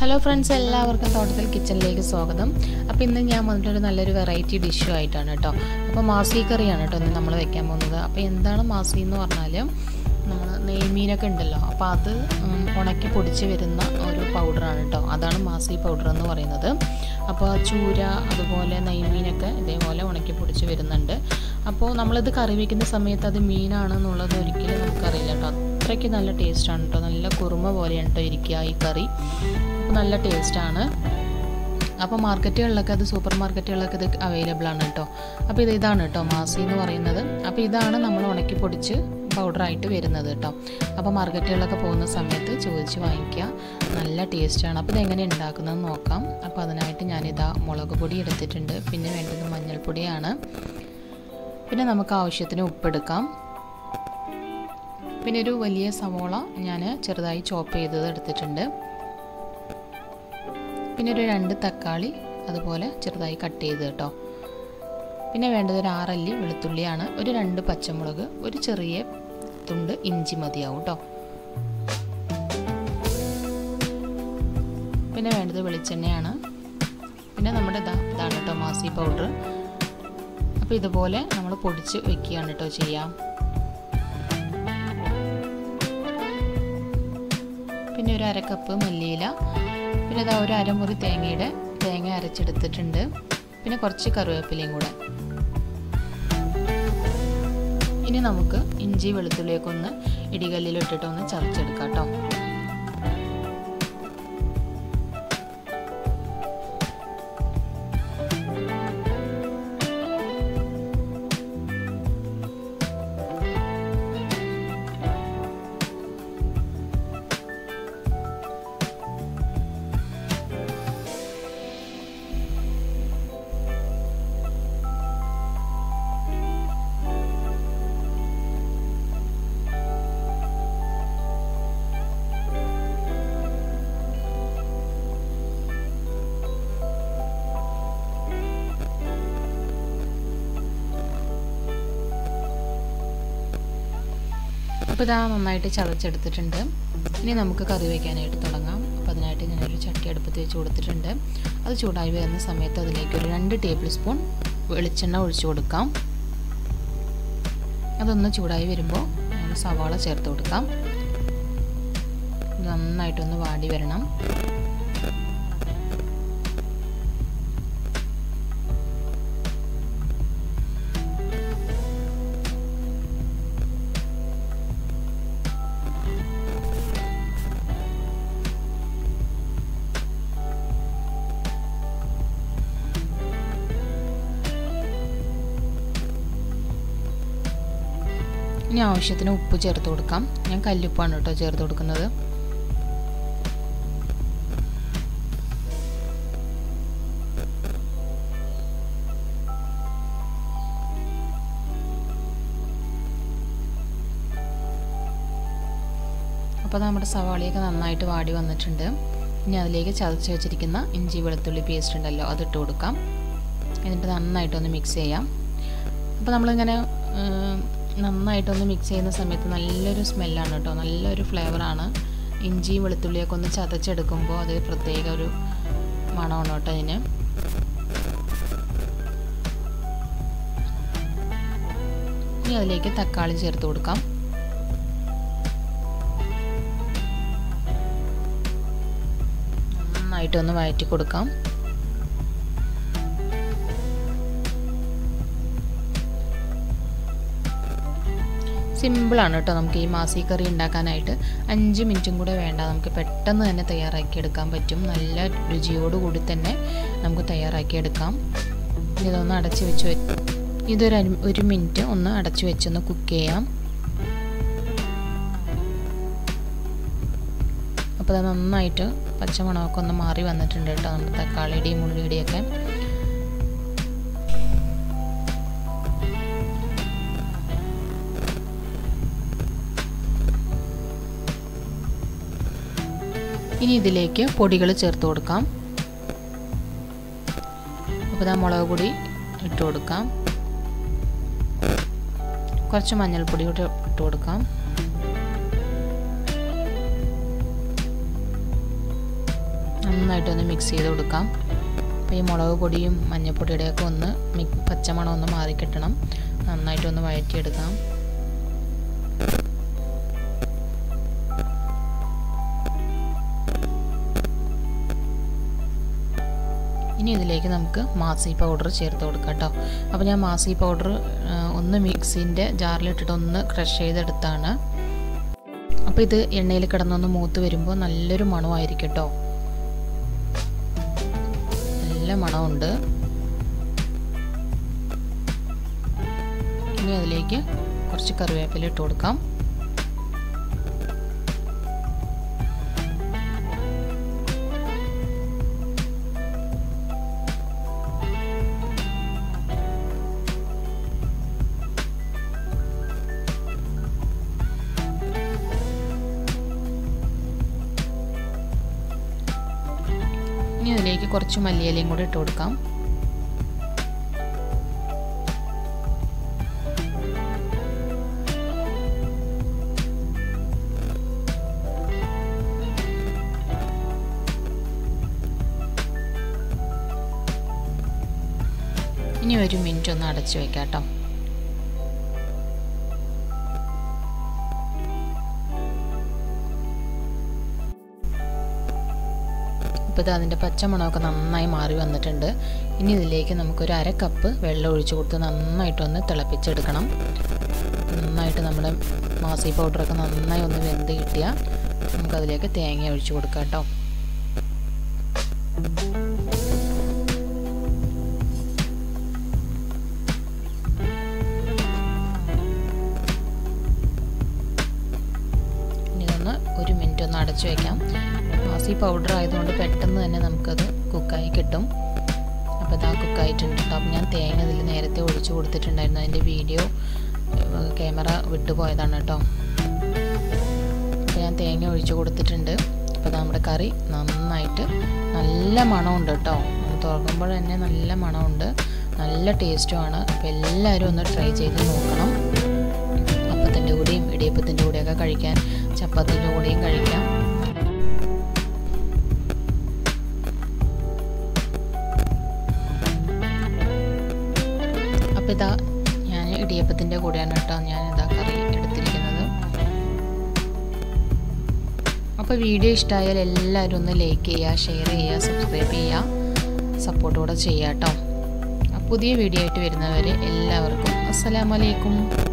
hello friends എല്ലാവർക്കും തോട്ടത്തിൽ കിച്ചണിലേക്ക് സ്വാഗതം അപ്പോൾ ഇന്ന് ഞാൻ വന്നിട്ടൊരു നല്ലൊരു വെറൈറ്റി ഡിഷു ആയിട്ടാണ് കേട്ടോ അപ്പോൾ മാസി കറിയാണ് കേട്ടോ ഇന്ന് നമ്മൾ വെക്കാൻ പോകുന്നത് അപ്പോൾ എന്താണ് മാസി എന്ന് പറഞ്ഞാൽ നമ്മൾ നെയ്മീനൊക്കെ ഉണ്ടല്ലോ അപ്പോൾ അത് ഉം, ഉണക്കി പൊടിച്ച് വരുന്ന ഒരു പൗഡറാണ് കേട്ടോ അതാണ് മാസി പൗഡർ എന്ന് പറയുന്നത് അപ്പോൾ ചൂര അതുപോലെ നെയ്മീനൊക്കെ ഇതേപോലെ ഉണക്കി പൊടിച്ച് വരുന്നുണ്ട് അപ്പോൾ നമ്മളിത് കറി വയ്ക്കുന്ന സമയത്ത് അത് മീനാണെന്നുള്ളത് ഒരിക്കലും നമുക്കറിയില്ല കേട്ടോ അത്രയ്ക്ക് നല്ല ടേസ്റ്റാണ് കേട്ടോ നല്ല കുറുമ പോലെയാണ് കേട്ടോ ഇരിക്കുക ഈ കറി അപ്പോൾ നല്ല ടേസ്റ്റാണ് അപ്പോൾ മാർക്കറ്റുകളിലൊക്കെ അത് സൂപ്പർ മാർക്കറ്റുകളിലൊക്കെ ഇത് അവൈലബിൾ ആണ് കേട്ടോ അപ്പോൾ ഇത് ഇതാണ് കേട്ടോ മാസി എന്ന് പറയുന്നത് അപ്പോൾ ഇതാണ് നമ്മൾ ഉണക്കി പൊടിച്ച് പൗഡറായിട്ട് വരുന്നത് കേട്ടോ അപ്പോൾ മാർക്കറ്റുകളിലൊക്കെ പോകുന്ന സമയത്ത് ചോദിച്ച് വാങ്ങിക്കുക നല്ല ടേസ്റ്റാണ് അപ്പോൾ ഇതെങ്ങനെ ഉണ്ടാക്കുന്നതെന്ന് നോക്കാം അപ്പോൾ അതിനായിട്ട് ഞാനിതാ മുളക് പൊടി എടുത്തിട്ടുണ്ട് പിന്നെ വേണ്ടത് മഞ്ഞൾപ്പൊടിയാണ് പിന്നെ നമുക്ക് ആവശ്യത്തിന് ഉപ്പെടുക്കാം പിന്നെ ഒരു വലിയ സവോള ഞാൻ ചെറുതായി ചോപ്പ് ചെയ്തത് എടുത്തിട്ടുണ്ട് പിന്നെ ഒരു രണ്ട് തക്കാളി അതുപോലെ ചെറുതായി കട്ട് ചെയ്ത് കേട്ടോ പിന്നെ വേണ്ടത് ഒരു ആറല്ലി വെളുത്തുള്ളിയാണ് ഒരു രണ്ട് പച്ചമുളക് ഒരു ചെറിയ തുണ്ട് ഇഞ്ചി മതിയാവും കേട്ടോ പിന്നെ വേണ്ടത് വെളിച്ചെണ്ണയാണ് പിന്നെ നമ്മുടെ ഇതാ ഇതാണ് കേട്ടോ മാസി പൗഡർ അപ്പോൾ ഇതുപോലെ നമ്മൾ പൊടിച്ച് വെക്കുകയാണ് കേട്ടോ ചെയ്യാം പിന്നെ ഒരു അരക്കപ്പ് മല്ലിയില പിന്നെ ഇതാ ഒരു അരമുറി തേങ്ങയുടെ തേങ്ങ അരച്ചെടുത്തിട്ടുണ്ട് പിന്നെ കുറച്ച് കറിവേപ്പിലയും കൂടെ ഇനി നമുക്ക് ഇഞ്ചി വെളുത്തുള്ളിയൊക്കെ ഒന്ന് ഇടികല്ലിലിട്ടിട്ട് ഒന്ന് ചതച്ചെടുക്കാം കേട്ടോ അപ്പോൾ ഇതാ നന്നായിട്ട് ചതച്ചെടുത്തിട്ടുണ്ട് ഇനി നമുക്ക് കറി വയ്ക്കാനായിട്ട് തുടങ്ങാം അപ്പോൾ അതിനായിട്ട് ഞാനൊരു ചട്ടി അടുപ്പത്ത് വെച്ച് കൊടുത്തിട്ടുണ്ട് അത് ചൂടായി വരുന്ന സമയത്ത് അതിലേക്ക് ഒരു രണ്ട് ടേബിൾ സ്പൂൺ വെളിച്ചെണ്ണ ഒഴിച്ചു കൊടുക്കാം അതൊന്ന് ചൂടായി വരുമ്പോൾ നമ്മൾ സവാള ചേർത്ത് കൊടുക്കാം നന്നായിട്ടൊന്ന് വാടി വരണം ഇനി ആവശ്യത്തിന് ഉപ്പ് ചേർത്ത് കൊടുക്കാം ഞാൻ കല്ലുപ്പാണ് കേട്ടോ ചേർത്ത് കൊടുക്കുന്നത് അപ്പോൾ നമ്മുടെ സവാളയൊക്കെ നന്നായിട്ട് വാടി വന്നിട്ടുണ്ട് ഇനി അതിലേക്ക് ചതച്ച് വെച്ചിരിക്കുന്ന ഇഞ്ചി വെളുത്തുള്ളി പേസ്റ്റ് ഉണ്ടല്ലോ അതിട്ട് കൊടുക്കാം എന്നിട്ട് നന്നായിട്ടൊന്ന് മിക്സ് ചെയ്യാം അപ്പോൾ നമ്മളിങ്ങനെ നന്നായിട്ടൊന്ന് മിക്സ് ചെയ്യുന്ന സമയത്ത് നല്ലൊരു സ്മെല്ലാണ് കേട്ടോ നല്ലൊരു ഫ്ലേവറാണ് ഇഞ്ചിയും വെളുത്തുള്ളിയൊക്കെ ഒന്ന് ചതച്ചെടുക്കുമ്പോൾ അത് പ്രത്യേക ഒരു മണമാണ് കേട്ടോ അതിന് ഇനി അതിലേക്ക് തക്കാളി ചേർത്ത് കൊടുക്കാം നന്നായിട്ടൊന്ന് വഴറ്റി കൊടുക്കാം സിമ്പിളാണ് കേട്ടോ നമുക്ക് ഈ മാസി കറി ഉണ്ടാക്കാനായിട്ട് അഞ്ച് മിനിറ്റും കൂടെ വേണ്ട നമുക്ക് പെട്ടെന്ന് തന്നെ തയ്യാറാക്കി എടുക്കാൻ പറ്റും നല്ല രുചിയോടുകൂടി തന്നെ നമുക്ക് തയ്യാറാക്കി എടുക്കാം ഇതൊന്ന് അടച്ച് വെച്ച് വെ ഇതൊരു ഒരു മിനിറ്റ് ഒന്ന് അടച്ച് വെച്ചൊന്ന് കുക്ക് ചെയ്യാം അപ്പോൾ അത് നന്നായിട്ട് പച്ചമണമൊക്കെ ഒന്ന് മാറി വന്നിട്ടുണ്ട് കേട്ടോ നമ്മുടെ തക്കാളിയുടെയും ഉള്ളിയുടെയൊക്കെ ഇനി ഇതിലേക്ക് പൊടികൾ ചേർത്ത് കൊടുക്കാം അപ്പോൾ ഇതാ മുളക് പൊടി ഇട്ട് കൊടുക്കാം കുറച്ച് മഞ്ഞൾപ്പൊടി കൂടെ ഇട്ട് കൊടുക്കാം നന്നായിട്ടൊന്ന് മിക്സ് ചെയ്ത് കൊടുക്കാം അപ്പോൾ ഈ മുളക് പൊടിയും മഞ്ഞൾപ്പൊടിയുടെയൊക്കെ ഒന്ന് മിക് പച്ചമണം ഒന്ന് മാറിക്കിട്ടണം നന്നായിട്ടൊന്ന് വഴറ്റിയെടുക്കാം ഇനി ഇതിലേക്ക് നമുക്ക് മാസി പൗഡർ ചേർത്ത് കൊടുക്കാം കേട്ടോ അപ്പോൾ ഞാൻ മാസി പൗഡർ ഒന്ന് മിക്സിൻ്റെ ജാറിലിട്ടിട്ട് ഒന്ന് ക്രഷ് ചെയ്തെടുത്താണ് അപ്പോൾ ഇത് എണ്ണയിൽ കിടന്നൊന്ന് മൂത്ത് വരുമ്പോൾ നല്ലൊരു മണമായിരിക്കും കേട്ടോ നല്ല മണമുണ്ട് ഇനി അതിലേക്ക് കുറച്ച് കറിവേപ്പില ഇട്ട് കൊടുക്കാം ഇനി അതിലേക്ക് കുറച്ച് മല്ലിയിലയും കൂടി ഇട്ട് കൊടുക്കാം ഇനി ഒരു മിനിറ്റ് ഒന്ന് അടച്ചു വെക്കാം കേട്ടോ ഇപ്പോൾ ഇത് അതിൻ്റെ പച്ചമണമൊക്കെ നന്നായി മാറി വന്നിട്ടുണ്ട് ഇനി ഇതിലേക്ക് നമുക്കൊരു അര കപ്പ് വെള്ളം ഒഴിച്ച് കൊടുത്ത് നന്നായിട്ടൊന്ന് തിളപ്പിച്ചെടുക്കണം നന്നായിട്ട് നമ്മുടെ മാസി പൗഡറൊക്കെ നന്നായി ഒന്ന് വെന്ത് കിട്ടിയാൽ നമുക്കതിലേക്ക് തേങ്ങ ഒഴിച്ച് കൊടുക്കാം കേട്ടോ ഇനി ഇതൊന്ന് ഒരു മിനിറ്റ് ഒന്ന് അടച്ചു വയ്ക്കാം മാസി പൗഡർ ആയതുകൊണ്ട് പെട്ടെന്ന് തന്നെ നമുക്കത് കുക്കായി കിട്ടും അപ്പോൾ ഇതാ കുക്കായിട്ടുണ്ട് കേട്ടോ അപ്പോൾ ഞാൻ തേങ്ങ ഇതിൽ നേരത്തെ ഒഴിച്ചു കൊടുത്തിട്ടുണ്ടായിരുന്നു അതിൻ്റെ വീഡിയോ ക്യാമറ വിട്ടുപോയതാണ് കേട്ടോ അപ്പോൾ ഞാൻ തേങ്ങ ഒഴിച്ചു കൊടുത്തിട്ടുണ്ട് അപ്പോൾ നമ്മുടെ കറി നന്നായിട്ട് നല്ല മണമുണ്ട് കേട്ടോ തുറക്കുമ്പോൾ തന്നെ നല്ല മണമുണ്ട് നല്ല ടേസ്റ്റുമാണ് അപ്പോൾ എല്ലാവരും ഒന്ന് ട്രൈ ചെയ്ത് നോക്കണം അപ്പത്തിൻ്റെ കൂടെയും ഇടിയപ്പത്തിൻ്റെ കൂടെയൊക്കെ കഴിക്കാൻ ചപ്പാത്തിൻ്റെ കൂടെയും കഴിക്കാം അപ്പോൾ ഇതാ ഞാൻ ഇടിയപ്പത്തിൻ്റെ കൂടെയാണ് കേട്ടോ ഞാൻ ഇതാ കറി എടുത്തിരിക്കുന്നത് അപ്പോൾ വീഡിയോ ഇഷ്ടമായാൽ എല്ലാവരും ഒന്ന് ലൈക്ക് ചെയ്യുക ഷെയർ ചെയ്യുക സബ്സ്ക്രൈബ് ചെയ്യുക സപ്പോർട്ടോടെ ചെയ്യുക കേട്ടോ പുതിയ വീഡിയോ ആയിട്ട് വരുന്നവരെ എല്ലാവർക്കും അസ്സലാമലൈക്കും